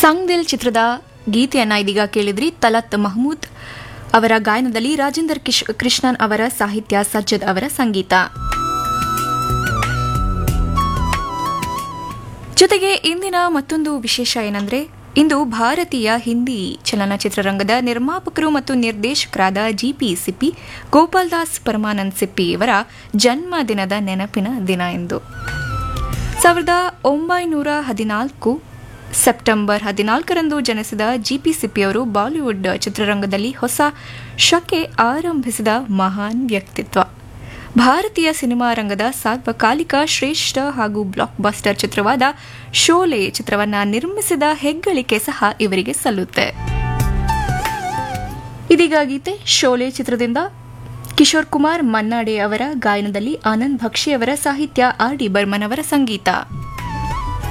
ಸಂಗ್ ದಿಲ್ ಚಿತ್ರದ ಗೀತೆಯನ್ನ ಇದೀಗ ಕೇಳಿದ್ರಿ ತಲತ್ ಮಹಮೂದ್ ಅವರ ಗಾಯನದಲ್ಲಿ ರಾಜೇಂದರ್ ಕಿಶ್ ಕೃಷ್ಣನ್ ಅವರ ಸಾಹಿತ್ಯ ಸಜ್ಜದ್ ಅವರ ಸಂಗೀತ ಜೊತೆಗೆ ಇಂದಿನ ಮತ್ತೊಂದು ವಿಶೇಷ ಏನಂದ್ರೆ ಇಂದು ಭಾರತೀಯ ಹಿಂದಿ ಚಲನಚಿತ್ರರಂಗದ ನಿರ್ಮಾಪಕರು ಮತ್ತು ನಿರ್ದೇಶಕರಾದ ಜಿಪಿ ಸಿಪ್ಪಿ ಗೋಪಾಲ್ದಾಸ್ ಪರಮಾನಂದ್ ಸಿಪ್ಪಿ ಇವರ ಜನ್ಮದಿನದ ನೆನಪಿನ ದಿನ ಎಂದು ಸಾವಿರದ ಒಂಬೈನೂರ ಹದಿನಾಲ್ಕು ಸೆಪ್ಟೆಂಬರ್ ಹದಿನಾಲ್ಕರಂದು ಜನಿಸಿದ ಜಿಪಿ ಸಿಪ್ಪಿಯವರು ಬಾಲಿವುಡ್ ಚಿತ್ರರಂಗದಲ್ಲಿ ಹೊಸ ಶಕೆ ಆರಂಭಿಸಿದ ಮಹಾನ್ ವ್ಯಕ್ತಿತ್ವ ಭಾರತೀಯ ಸಿನಿಮಾ ರಂಗದ ಸಾರ್ವಕಾಲಿಕ ಶ್ರೇಷ್ಠ ಹಾಗೂ ಬ್ಲಾಕ್ ಬಸ್ಟರ್ ಚಿತ್ರವಾದ ಶೋಲೆ ಚಿತ್ರವನ್ನ ನಿರ್ಮಿಸಿದ ಹೆಗ್ಗಳಿಕೆ ಸಹ ಇವರಿಗೆ ಸಲ್ಲುತ್ತೆ ಇದೀಗ ಗೀತೆ ಶೋಲೆ ಚಿತ್ರದಿಂದ ಕಿಶೋರ್ ಕುಮಾರ್ ಮನ್ನಾಡೆ ಅವರ ಗಾಯನದಲ್ಲಿ ಆನಂದ್ ಭಕ್ಷಿ ಅವರ ಸಾಹಿತ್ಯ ಆರ್ ಡಿ ಬರ್ಮನ್ ಅವರ ಸಂಗೀತ